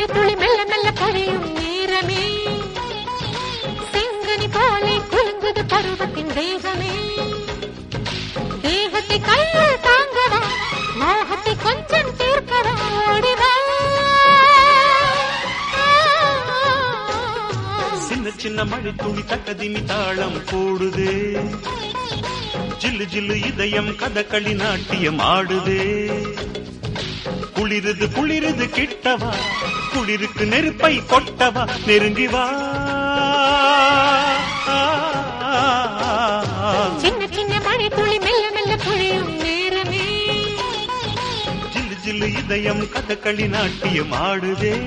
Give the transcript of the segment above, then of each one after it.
துளி மெல்ல மெல்ல பொழியும் நேரமே செங்கனி போலே குலுங்குது பருவத்தின் தேகமே தேகத்தை கையில் தாங்கவா மோகத்தை கொஞ்சம் தீர்க்கவா ஓடிவா சின்ன சின்ன மழை துளி தக்கதிமி தாளம் போடுதே ஜில்லு ஜில்லு இதயம் கதகளி நாட்டியம் ஆடுதே குளிருது குளிருது கிட்டவா குளிருக்கு நெருப்பை கொட்டவா நெருங்கி வா சின்ன சின்ன மழை துளி மெல்ல மெல்ல பொழியும் நேரமே ஜில்லு ஜில்லு இதயம் கதகளி நாட்டியம் ஆடுதே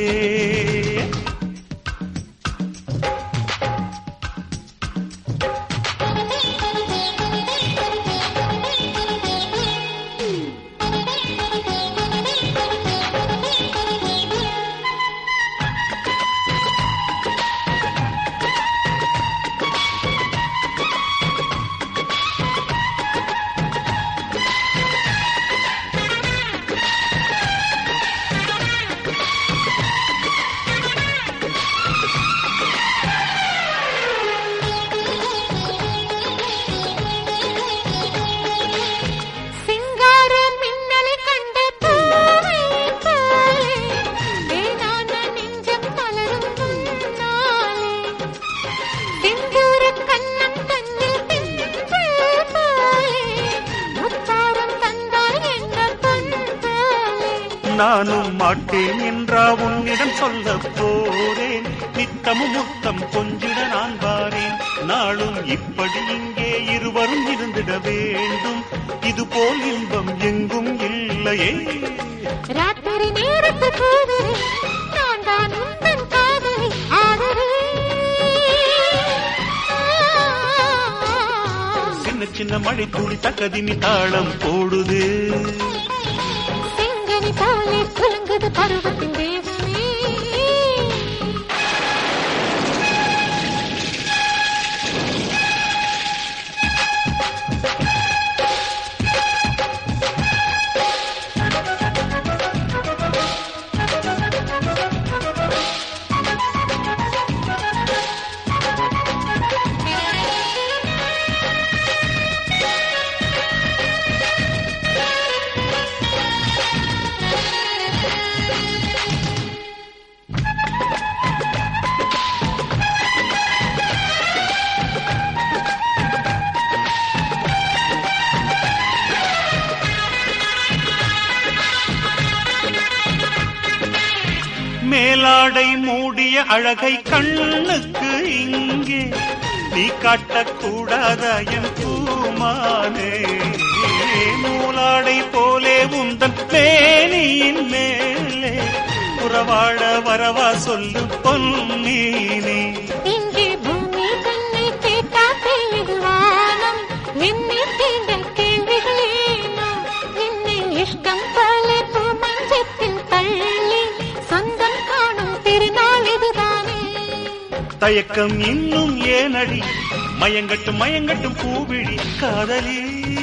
சிங்கார மின்னலை கண்ட பூவை போலே வேணான நெஞ்சம் மலரும் முன்னாலே செந்தூர கண்ணம் தன்னில் திங்கள் போலே முத்தாரம் தந்தால் என்ன பொன் போலே நானும் மாட்டேன் என்றா உன்னிடம் சொல்ல போறேன் நித்தமும் முத்தம் கொஞ்சிட நான் வாரேன் நாளும் இப்படி இங்கே இருவரும் இருந்திட வேண்டும் இது போல் இன்பம் எங்கும் இல்லையே ராத்திரி நேரத்து பூவிலே நான் தான் உந்தன் காதலி ஆதரே சின்ன சின்ன மழை துளி தக்கதிமி தாளம் போடுது செங்கனி போலே குலுங்குது பருவத்தின் தேவமே மேலாடை மூடிய அழகை கண்ணுக்கு இங்கே நீ காட்டக்கூடாத என் பூமானே நூலாடை போலே உந்தன் மேனியின் மேலே உறவாட வரவா சொல்லு பொன்னீனே இங்கே பூமி கண்ணை கேட்டா பெய்யுது வானம் என்னை தீண்ட கேள்விகளேனோ என்னை இஷ்டம் போல பூமஞ்சத்தில் தள்ளி சொந்தம் காணும் திருநாள் இதுதானே தயக்கம் இன்னும் ஏனடி மயங்கட்டும் மயங்கட்டும் பூவிழி காதலி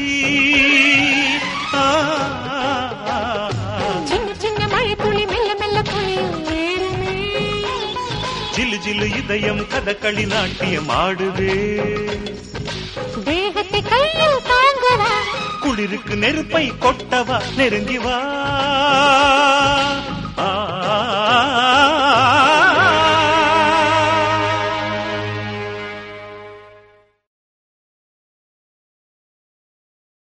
ஆ, ஆ, ஆ. சின்ன சின்ன மழை துளி மெல்ல மெல்ல பொழியும் நேரமே ஜில்லு ஜில்லு இதயம் கதகளி நாட்டியம் ஆடுதே தேகத்தை கையில் தாங்கவா குளிருக்கு நெருப்பை கொட்டவா நெருங்கி வா